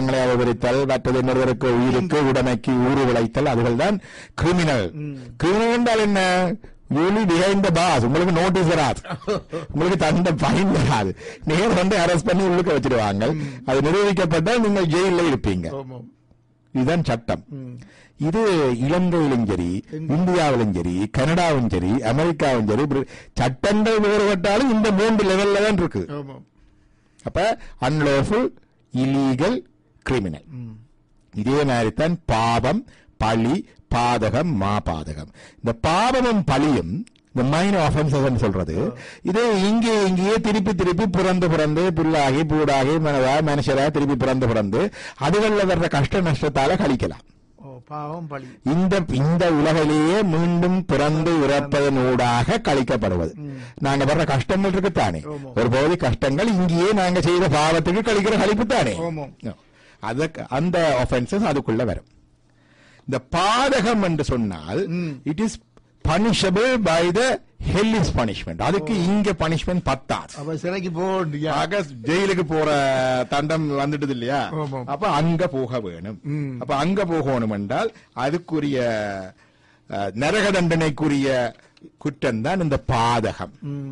சட்டங்களை விவரித்தல் மற்றது இன்னொருவருக்கு உயிருக்கு உடைமைக்கு ஊறு விளைத்தல் அதுகள் தான் கிரிமினல் கிரிமினல் என்றால் என்ன யூலி பிஹைண்ட் த பாஸ் உங்களுக்கு நோட்டீஸ் வராது உங்களுக்கு தண்ட ஃபைன் வராது நேரம் வந்து அரெஸ்ட் பண்ணி உள்ளுக்க வச்சிருவாங்க அது நிரூபிக்கப்பட்டால் நீங்கள் ஜெயில இருப்பீங்க ஆமாம் இதுதான் சட்டம் இது இலங்கையிலும் சரி இந்தியாவிலும் சரி கனடாவும் சரி அமெரிக்காவும் சரி பிரி- சட்டங்கள் வேறுபட்டாலும் இந்த மூன்று லெவல்ல தான் இருக்கு ஆமாம் அப்ப அன்லோஃபுல் இலீகல் கிரிமினல் இதே மாதிரி தான் பாவம் பழி பாதகம் மாபாதகம் இந்த பாவமும் பழியும் இந்த மைனர் ஆஃபென்சஸ் சொல்றது இது இங்கே இங்கேயே திருப்பி திருப்பி பிறந்து பிறந்து புல்லாகி பூடாகி மனதா மனுஷரா திருப்பி பிறந்து பிறந்து அதுகளில் வர்ற கஷ்ட நஷ்டத்தால கழிக்கலாம் ஓ பாவம் பழி இந்த இந்த உலகிலேயே மீண்டும் பிறந்து இறப்பதனூடாக கழிக்கப்படுவது நாங்க வர்ற கஷ்டங்கள் இருக்குத்தானே ஆமாம். ஒரு பகுதி கஷ்டங்கள் இங்கேயே நாங்க செய்த பாவத்துக்கு கழிக்கிற கழிப்பு தானே ஆமாம். அதுக்கு அந்த ஒஃபென்சஸ் அதுக்குள்ள வரும் இந்த பாதகம் என்று சொன்னால் it is punishable by the hellish punishment அதுக்கு இங்க பனிஷ்மெண்ட் பத்தாது அப்ப சிறைக்கு போகண்டியா ஆக ஜெயிலுக்கு போற தண்டம் வந்துட்டது இல்லையா ஆமாம். அப்ப அங்க போக வேணும் அப்ப அங்க போகணும் என்றால் அதுக்குரிய அஹ், நரக தண்டனைக்குரிய குற்றம் தான் இந்த பாதகம்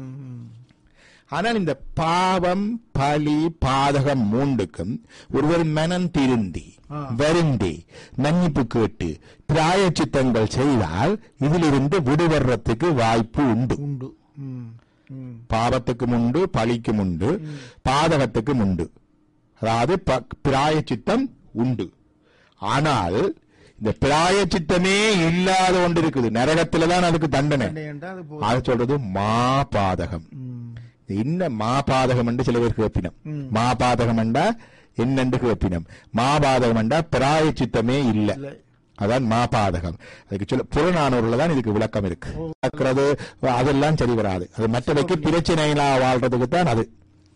ஆனால் இந்த பாவம் பலி பாதகம் மூண்டுக்கும் ஒருவர் மனம் திருந்தி வருந்தி மன்னிப்பு கேட்டு பிராயச்சித்தங்கள் செய்தால் இதிலிருந்து விடுபடுறதுக்கு வாய்ப்பு உண்டு உண்டு ம், ம். பாவத்துக்கும் உண்டு பழிக்கும் உண்டு பாதகத்துக்கும் உண்டு அதாவது ப- பிராயச்சித்தம் உண்டு ஆனால் இந்த பிராயச்சித்தமே இல்லாத ஒன்று இருக்குது நரகத்துல தான் அதுக்கு தண்டனை இல்லையென்றா அது போ அது சொல்றது மாபாதகம் ம். இது என்ன மாபாதகம் என்று சில பேர் கேப்பினம் மாபாதகம் என்றா என்னென்று கேப்பினம் மாபாதகம் என்றா பிராயச்சித்தமே இல்லை இல்லை. அதான் மாபாதகம் அதுக்கு சொல்ல புறநானூறுல தான் இதுக்கு விளக்கம் இருக்கு நடக்கிறது அதெல்லாம் சரி வராது அது மற்றவைக்கு பிரச்சனைகளா வாழ்றதுக்கு தான் அது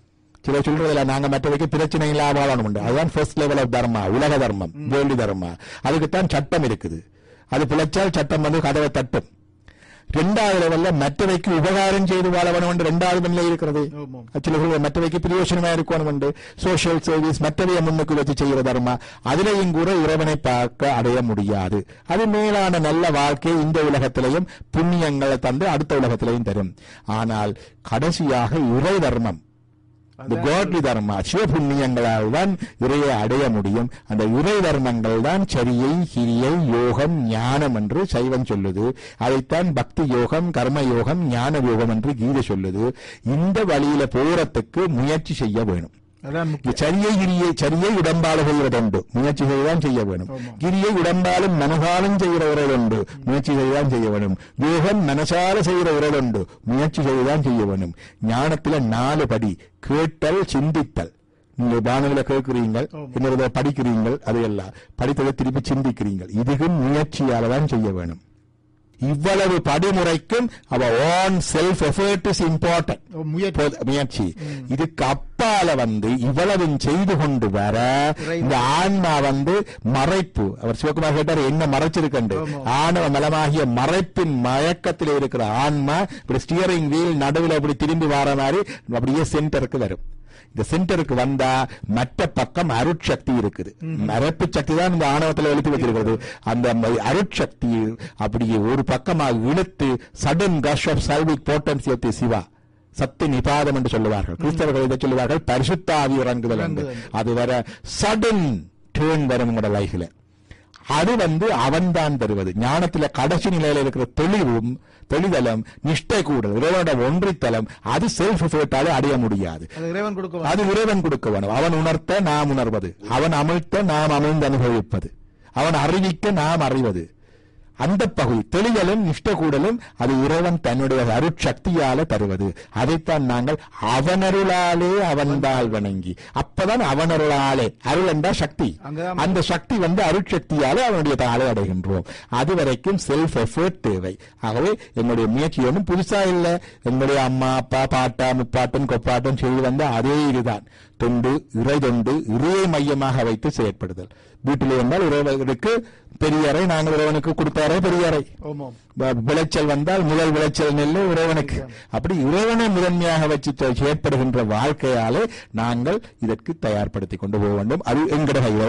சில சொல்றதுல நாங்க மற்றவைக்கு பிரச்சனை இல்லா வாழணும் அதுதான் ஃபர்ஸ்ட் லெவல் ஆஃப் தர்மா உலக தர்மம் வேள்வி தர்மா அதுக்குத்தான் சட்டம் இருக்குது அது பிழைச்சால் சட்டம் வந்து கதவை தட்டும் ரெண்டாவது லெவல்ல மற்றவைக்கு உபகாரம் செய்து வாழ வேணும் என்று ரெண்டாவது நிலை இருக்கிறது ஆமாம். சில சொல்றது மற்றவைக்கு பிரயோஜனமா இருக்கணும் என்று சோசியல் சர்வீஸ் மற்றவைய முன்னுக்கு வச்சு செய்கிற தர்மா அதிலையும் கூட இறைவனை பார்க்க அடைய முடியாது அது மேலான நல்ல வாழ்க்கை இந்த உலகத்திலையும் புண்ணியங்களை தந்து அடுத்த உலகத்திலையும் தரும் ஆனால் கடைசியாக இறை தர்மம் இந்த கோட்லி தர்மா சிவபுண்ணியங்களால் தான் இறையை அடைய முடியும் அந்த இறை தர்மங்கள் தான் சரியை கிரியை யோகம் ஞானம் என்று சைவம் சொல்லுது அதைத்தான் பக்தி யோகம் கர்ம யோகம் ஞான யோகம் என்று கீதை சொல்லுது இந்த வழியில போறதுக்கு முயற்சி செய்ய வேணும் அதான் முக்கியம் இந்த சரியை கிரியை சரியை உடம்பால செய்வதுண்டு முயற்சி செய்துதான் செய்ய வேணும் கிரியை உடம்பாலும் மனசாலும் செய்கிற உறவுண்டு முயற்சி செய்துதான் செய்ய வேணும் யோகம் மனசால செய்கிற உறவுண்டு முயற்சி செய்துதான் செய்ய வேணும் ஞானத்துல நாலு படி கேட்டல் சிந்தித்தல் நீங்க வானவில கேட்கிறீங்கள் இன்னொரு படிக்கிறீங்கள் அதையெல்லாம் படித்ததை திருப்பி சிந்திக்கிறீங்கள் இதுக்கும் முயற்சியால தான் செய்ய வேணும் இவ்வளவு படிமுறைக்கும் அவ own self effort is important oh, முயற்சி போது- முயற்சி இதுக்கு அப்பால வந்து இவ்வளவும் செய்து கொண்டு வர இந்த ஆன்மா வந்து மறைப்பு அவர் சிவகுமார் கேட்டார் என்ன மறைச்சிருக்கண்டு ஆணவ மலமாகிய மறைப்பின் மயக்கத்தில் இருக்கிற ஆன்மா இப்படி ஸ்டியரிங் வீல் நடுவில் அப்படி திரும்பி வர மாதிரி அப்படியே சென்டருக்கு வரும் இந்த சென்டருக்கு வந்தா மற்ற பக்கம் அருட்சக்தி இருக்குது மறைப்பு சக்தி தான் இந்த ஆணவத்தில் எழுத்து வச்சிருக்கிறது அந்த ம- அருட்சக்தி அப்படியே ஒரு பக்கமாக இழுத்து சடன் கஷ் ஆஃப் சல்விக் போட்டன்சி ஆஃப் தி சிவா சத்து நிபாதம் என்று சொல்லுவார்கள் கிறிஸ்தவர்கள் இதை சொல்லுவார்கள் பரிசுத்தாவி இறங்குதல் என்று அது வர சடன் டேர்ன் வரும் உங்களோட லைஃப்ல அது வந்து அவன்தான் தருவது ஞானத்துல கடைசி நிலையில இருக்கிற தெளிவும் தெளிதலம் நிஷ்டை கூடல் இறைவனோட ஒன்றித்தலம் அது செல்ஃப் எஃபர்ட்டாலே அடைய முடியாது அது இறைவன் கொடுக்க அது இறைவன் கொடுக்க வேணும் அவன் உணர்த்த நாம் உணர்வது அவன் அமிழ்த்த நாம் அமிழ்ந்து அனுபவிப்பது அவன் அறிவிக்க நாம் அறிவது அந்த பகுதி தெளிதலும் நிஷ்டகூடலும் அது இறைவன் தன்னுடைய அருட்சக்தியால தருவது அதைத்தான் நாங்கள் அவனருளாலே அவன்தால் வணங்கி அப்பதான் அவனருளாலே அருள் என்றா சக்தி அங்கதான் அந்த சக்தி வந்து அருட்சக்தியாலே அவனுடைய தாளை அடைகின்றோம் அது வரைக்கும் செல்ஃப் எஃபர்ட் தேவை ஆகவே எங்களுடைய முயற்சி ஒன்றும் புதுசா இல்லை எங்களுடைய அம்மா அப்பா பாட்டா முப்பாட்டன் கொப்பாட்டன் செய்து வந்த அதே இதுதான் தொண்டு இறை தொண்டு இறையை மையமாக வைத்து செயற்படுதல் வீட்டிலே வந்தால் இறைவனுக்கு பெரிய அறை நாங்கள் இறைவனுக்கு கொடுத்த அறை பெரிய அறை ஓமாம் வ- விளைச்சல் வந்தால் முதல் விளைச்சல் நெல்லு இறைவனுக்கு அப்படி இறைவனை முதன்மையாக வச்சு செயற்படுகின்ற வாழ்க்கையாலே நாங்கள் இதற்கு தயார்படுத்திக் கொண்டு போக வேண்டும் அது எங்களுடைய கையில்